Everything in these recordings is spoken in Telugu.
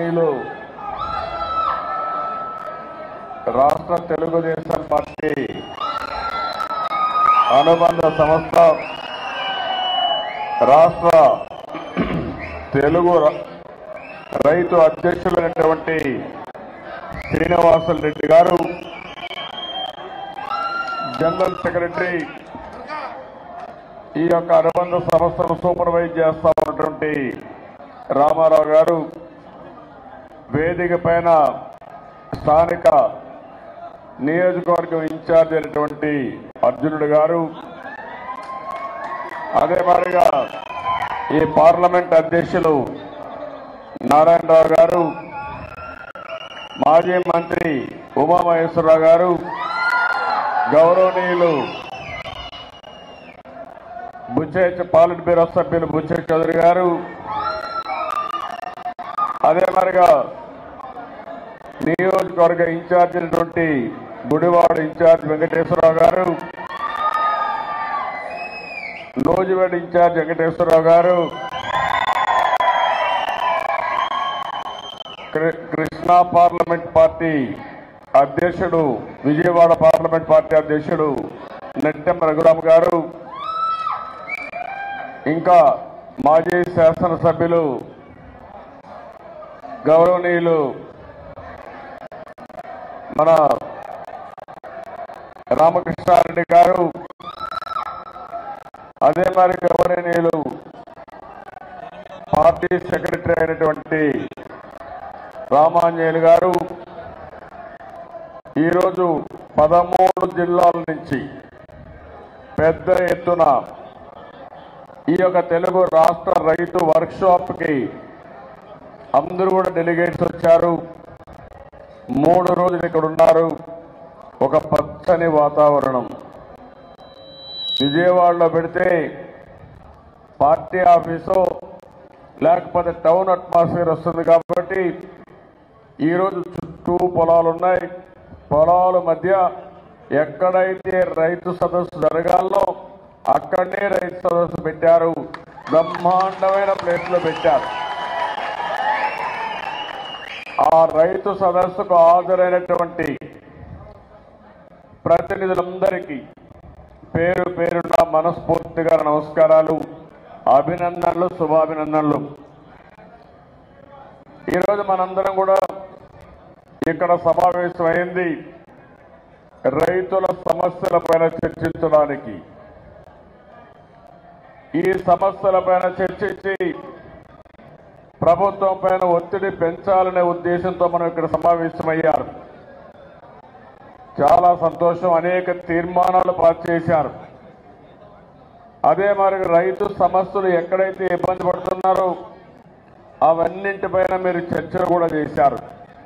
గౌరవనీయులు రాష్ట్ర తెలుగుదేశం పార్టీ అనుబంధ సంస్థ రాష్ట్ర తెలుగు ర- రైతు అధ్యక్షులైనటువంటి శ్రీనివాసులు రెడ్డి గారు జనరల్ సెక్రటరీ ఈ యొక్క అనుబంధ సంస్థను సూపర్వైజ్ చేస్తా ఉన్నటువంటి రామారావు గారు వేదిక పైన స్థానిక నియోజకవర్గం ఇన్ఛార్జ్ అయినటువంటి అర్జునుడు గారు అదే మాదిరిగా ఈ పార్లమెంట్ అధ్యక్షులు నారాయణరావు గారు మాజీ మంత్రి ఉమామహేశ్వరరావు గారు గౌరవనీయులు బుచ్చే పాలిట్ బ్యూరో సభ్యులు బుచ్చే చౌదరి గారు అదే మరిగా నియోజకవర్గ ఇన్ఛార్జ్ అయినటువంటి గుడివాడ ఇన్ఛార్జ్ వెంకటేశ్వరరావు గారు నోజివేడ్ ఇన్ఛార్జ్ వెంకటేశ్వరరావు గారు కృ- కృష్ణా పార్లమెంట్ పార్టీ అధ్యక్షుడు విజయవాడ పార్లమెంట్ పార్టీ అధ్యక్షుడు నెట్టెం రఘురామ్ గారు ఇంకా మాజీ శాసనసభ్యులు గౌరవనీయులు మన రామకృష్ణారెడ్డి గారు అదే మరి గౌరవనీయులు పార్టీ సెక్రటరీ అయినటువంటి రామాంజనేయులు గారు ఈరోజు పదమూడు జిల్లాల నుంచి పెద్ద ఎత్తున ఈ యొక్క తెలుగు రాష్ట్ర రైతు వర్క్షాప్ కి అందరూ కూడా డెలిగేట్స్ వచ్చారు మూడు రోజులు ఇక్కడ ఉన్నారు ఒక పచ్చని వాతావరణం విజయవాడలో పెడితే పార్టీ ఆఫీసు లేకపోతే టౌన్ అట్మాస్ఫియర్ వస్తుంది కాబట్టి ఈరోజు చుట్టూ పొలాలు ఉన్నాయి పొలాల మధ్య ఎక్కడైతే రైతు సదస్సు జరగాలో అక్కడనే రైతు సదస్సు పెట్టారు బ్రహ్మాండమైన ప్లేస్ లో పెట్టారు ఆ రైతు సదస్సుకు హాజరైనటువంటి ప్రతినిధులందరికీ పేరు పేరున మనస్ఫూర్తిగా నమస్కారాలు అభినందనలు శుభాభినందనలు ఈరోజు మనందరం కూడా ఇక్కడ సమావేశమైంది రైతుల సమస్యల పైన చర్చించడానికి ఈ సమస్యల పైన చర్చించి ప్రభుత్వం పైన ఒత్తిడి పెంచాలనే ఉద్దేశంతో మనం ఇక్కడ సమావేశమయ్యారు చాలా సంతోషం అనేక తీర్మానాలు పాస్ చేశారు అదే మరి రైతు సమస్యలు ఎక్కడైతే ఇబ్బంది పడుతున్నారో అవన్నింటిపైన మీరు చర్చలు కూడా చేశారు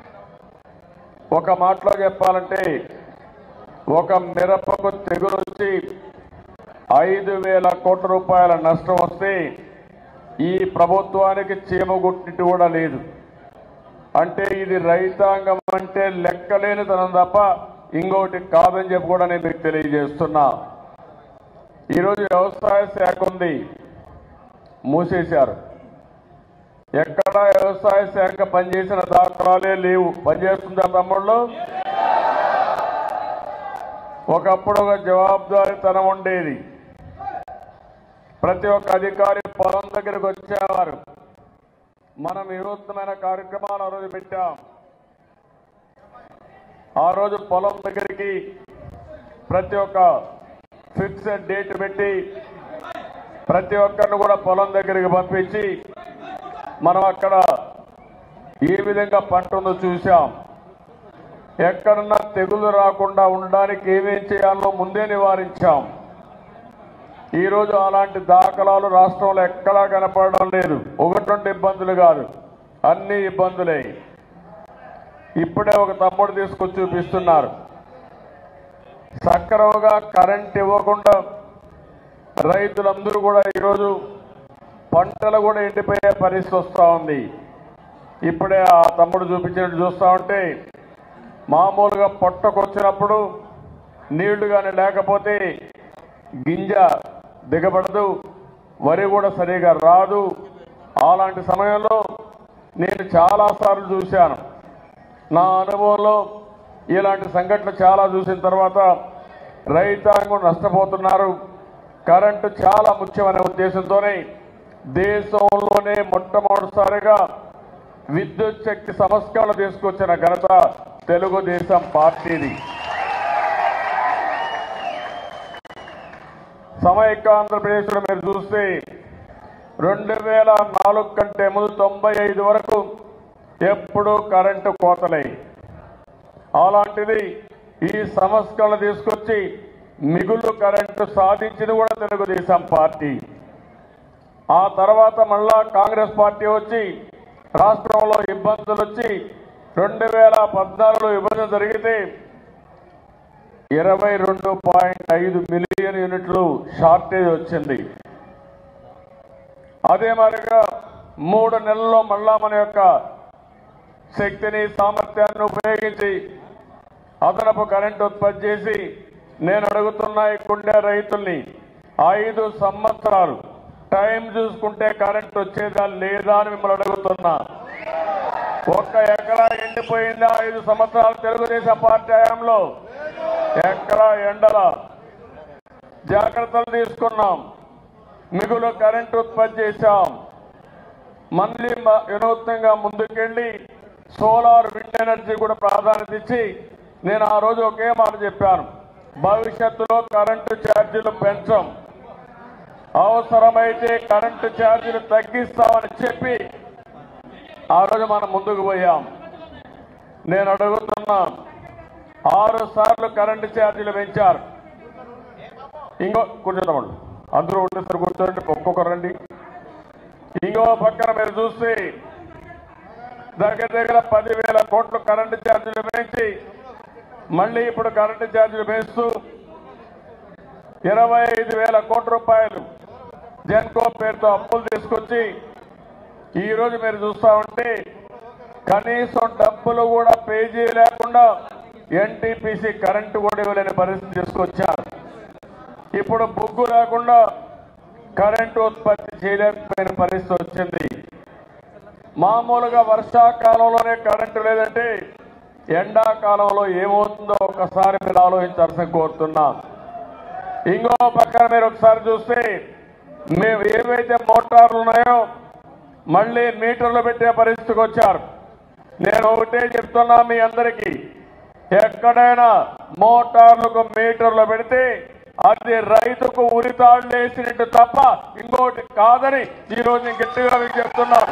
ఒక మాటలో చెప్పాలంటే ఒక మిరపకు తెగులు వచ్చి ఐదు వేల కోట్ల రూపాయల నష్టం వస్తే ఈ ప్రభుత్వానికి చీమగుట్టినట్టు కూడా లేదు అంటే ఇది రైతాంగం అంటే లెక్కలేనితనం తప్ప ఇంకోటి కాదని చెప్పి కూడా నేను మీకు తెలియజేస్తున్నా ఈరోజు వ్యవసాయ శాఖ ఉంది మూసేశారు ఎక్కడా వ్యవసాయ శాఖ పనిచేసిన దాఖలాలే లేవు పనిచేస్తుందా తమ్ముళ్ళు ఒకప్పుడు ఒక జవాబుదారీతనం ఉండేది ప్రతి ఒక్క అధికారి పొలం దగ్గరకు వచ్చేవారు మనం వినూత్నమైన కార్యక్రమాలు ఆ రోజు పెట్టాం ఆ రోజు పొలం దగ్గరికి ప్రతి ఒక్క ఫిక్స్డ్ డేట్ పెట్టి ప్రతి ఒక్కరిని కూడా పొలం దగ్గరికి పంపించి మనం అక్కడ ఏ విధంగా పంట ఉందో చూసాం ఎక్కడన్నా తెగులు రాకుండా ఉండడానికి ఏమేం చేయాలో ముందే నివారించాం ఈరోజు అలాంటి దాఖలాలు రాష్ట్రంలో ఎక్కడా కనపడడం లేదు ఒకటి రెండు ఇబ్బందులు కాదు అన్ని ఇబ్బందులే ఇప్పుడే ఒక తమ్ముడు తీసుకొచ్చి చూపిస్తున్నారు సక్రమంగా కరెంట్ ఇవ్వకుండా రైతులందరూ కూడా ఈరోజు పంటలు కూడా ఎండిపోయే పరిస్థితి వస్తూ ఉంది ఇప్పుడే ఆ తమ్ముడు చూపించినట్టు చూస్తూ ఉంటే మామూలుగా పొట్టకొచ్చినప్పుడు నీళ్లు కానీ లేకపోతే గింజ దిగబడదు వరి కూడా సరిగా రాదు అలాంటి సమయంలో నేను చాలాసార్లు చూశాను నా అనుభవంలో ఇలాంటి సంఘటనలు చాలా చూసిన తర్వాత రైతాంగం నష్టపోతున్నారు కరెంటు చాలా ముఖ్యమనే ఉద్దేశంతోనే దేశంలోనే మొట్టమొదటిసారిగా విద్యుత్ శక్తి సంస్కరణ తీసుకొచ్చిన ఘనత తెలుగుదేశం పార్టీది సమైక్య ఆంధ్రప్రదేశ్లో మీరు చూస్తే రెండు వేల నాలుగు కంటే ముందు తొంభై ఐదు వరకు ఎప్పుడూ కరెంటు కోతలే అలాంటిది ఈ సంస్కరణ తీసుకొచ్చి మిగులు కరెంటు సాధించింది కూడా తెలుగుదేశం పార్టీ ఆ తర్వాత మళ్ళా కాంగ్రెస్ పార్టీ వచ్చి రాష్ట్రంలో ఇబ్బందులు వచ్చి రెండు వేల పద్నాలుగులో ఇబ్బంది జరిగితే ఇరవై రెండు పాయింట్ ఐదు మిలియన్ యూనిట్లు షార్టేజ్ వచ్చింది అదే మాదిరిగా మూడు నెలల్లో మళ్ళా మన యొక్క శక్తిని సామర్థ్యాన్ని ఉపయోగించి అదనపు కరెంట్ ఉత్పత్తి చేసి నేను అడుగుతున్న ఈ కుండే రైతుల్ని ఐదు సంవత్సరాలు టైం చూసుకుంటే కరెంట్ వచ్చేదా లేదా అని మిమ్మల్ని అడుగుతున్నా ఒక్క ఎకరా ఎండిపోయిందా ఐదు సంవత్సరాలు తెలుగుదేశం పార్టీ హయాంలో ఎకరా ఎండల జాగ్రత్తలు తీసుకున్నాం మిగులు కరెంట్ ఉత్పత్తి చేశాం మళ్ళీ మ- వినూత్నంగా ముందుకెళ్ళి సోలార్ విండ్ ఎనర్జీ కూడా ప్రాధాన్యత ఇచ్చి నేను ఆ రోజు ఒకే మాట చెప్పాను భవిష్యత్తులో కరెంటు ఛార్జీలు పెంచం అవసరమైతే కరెంటు ఛార్జీలు తగ్గిస్తామని చెప్పి ఆ రోజు మనం ముందుకు పోయాం నేను అడుగుతున్నా ఆరు సార్లు కరెంటు ఛార్జీలు పెంచారు ఇంకో కూర్చోదామండి అందరూ ఉండేసరి కూర్చోండి ఒక్కొక్కరు రండి ఇంకో పక్కన మీరు చూస్తే దగ్గర దగ్గర పదివేల కోట్లు కరెంటు ఛార్జీలు పెంచి మళ్ళీ ఇప్పుడు కరెంటు ఛార్జీలు పెంచుతూ ఇరవై ఐదు వేల కోట్ల రూపాయలు జెన్కో పేరుతో అప్పులు తీసుకొచ్చి ఈ రోజు మీరు చూస్తా ఉంటే కనీసం డబ్బులు కూడా పే చేయలేకుండా ఎన్టీపీసీ కరెంటు కూడా ఇవ్వలేని పరిస్థితి తీసుకొచ్చారు ఇప్పుడు బొగ్గు లేకుండా కరెంటు ఉత్పత్తి చేయలేకపోయిన పరిస్థితి వచ్చింది మామూలుగా వర్షాకాలంలోనే కరెంటు లేదంటే ఎండాకాలంలో ఏమవుతుందో ఒకసారి మీరు ఆలోచించాల్సిన కోరుతున్నా ఇంకో పక్కన మీరు ఒకసారి చూస్తే మేము ఏవైతే మోటార్లు ఉన్నాయో మళ్ళీ మీటర్లు పెట్టే పరిస్థితికి వచ్చారు నేను ఒకటే చెప్తున్నా మీ అందరికీ ఎక్కడైనా మోటార్లకు మీటర్లు పెడితే అది రైతుకు ఉరితాళ్ళు వేసినట్టు తప్ప ఇంకోటి కాదని ఈ రోజు నేను గట్టిగా మీకు చెప్తున్నాను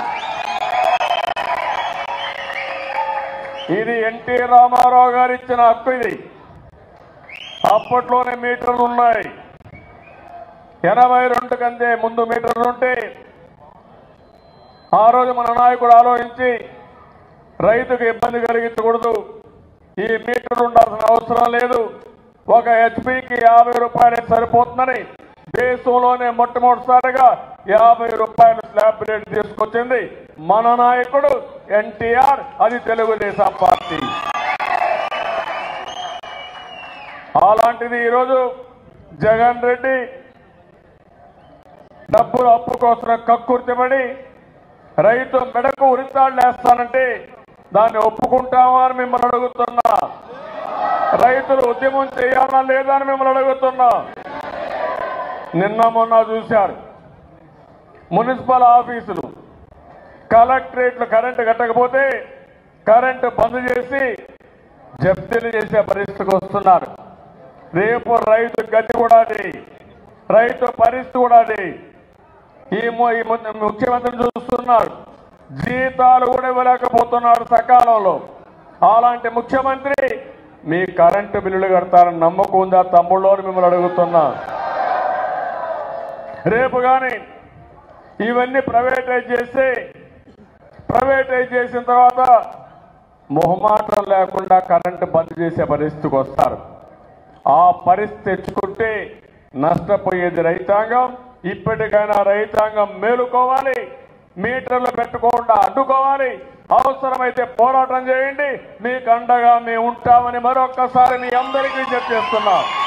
ఇది ఎన్టీ రామారావు గారు ఇచ్చిన హక్కు ఇది అప్పట్లోనే మీటర్లు ఉన్నాయి ఎనభై రెండు కంటే ముందు మీటర్లు ఉంటే ఆ రోజు మన నాయకుడు ఆలోచించి రైతుకు ఇబ్బంది కలిగించకూడదు ఈ మీటర్లు ఉండాల్సిన అవసరం లేదు ఒక హెచ్పికి యాభై రూపాయలే సరిపోతుందని దేశంలోనే మొట్టమొదటిసారిగా యాభై రూపాయల స్లాబ్ రేట్ తీసుకొచ్చింది మన నాయకుడు ఎన్టీఆర్ అది తెలుగుదేశం పార్టీ అలాంటిది ఈరోజు జగన్ రెడ్డి డబ్బులు అప్పు కోసం కక్కుర్తిపడి రైతు మెడకు ఉరితాళ్ళు వేస్తానంటే దాన్ని ఒప్పుకుంటామా అని మిమ్మల్ని అడుగుతున్నా రైతులు ఉద్యమం చేయాలా లేదా అని మిమ్మల్ని అడుగుతున్నా నిన్న మొన్న చూశారు మున్సిపల్ ఆఫీసులు కలెక్టరేట్లు కరెంటు కట్టకపోతే కరెంటు బంద్ చేసి జప్తీలు చేసే పరిస్థితికి వస్తున్నారు రేపు రైతు గతి కూడా అది రైతు పరిస్థితి కూడా అది ఈ ము- ఈ ము- ముఖ్యమంత్రి చూస్తున్నారు జీతాలు కూడా ఇవ్వలేకపోతున్నారు సకాలంలో అలాంటి ముఖ్యమంత్రి మీ కరెంటు బిల్లులు కడతారని నమ్మకం ఉందా తమ్ముళ్ళు అని మిమ్మల్ని అడుగుతున్నా రేపు కానీ ఇవన్నీ ప్రైవేటైజ్ చేస్తే ప్రైవేటైజ్ చేసిన తర్వాత మొహమాటం లేకుండా కరెంటు బంద్ చేసే పరిస్థితికి వస్తారు ఆ పరిస్థితి తెచ్చుకుంటే నష్టపోయేది రైతాంగం ఇప్పటికైనా రైతాంగం మేలుకోవాలి మీటర్లు పెట్టకుండా అడ్డుకోవాలి అవసరమైతే పోరాటం చేయండి మీకు అండగా మేము ఉంటామని మరొక్కసారి మీ అందరికీ చెప్పేస్తున్నాం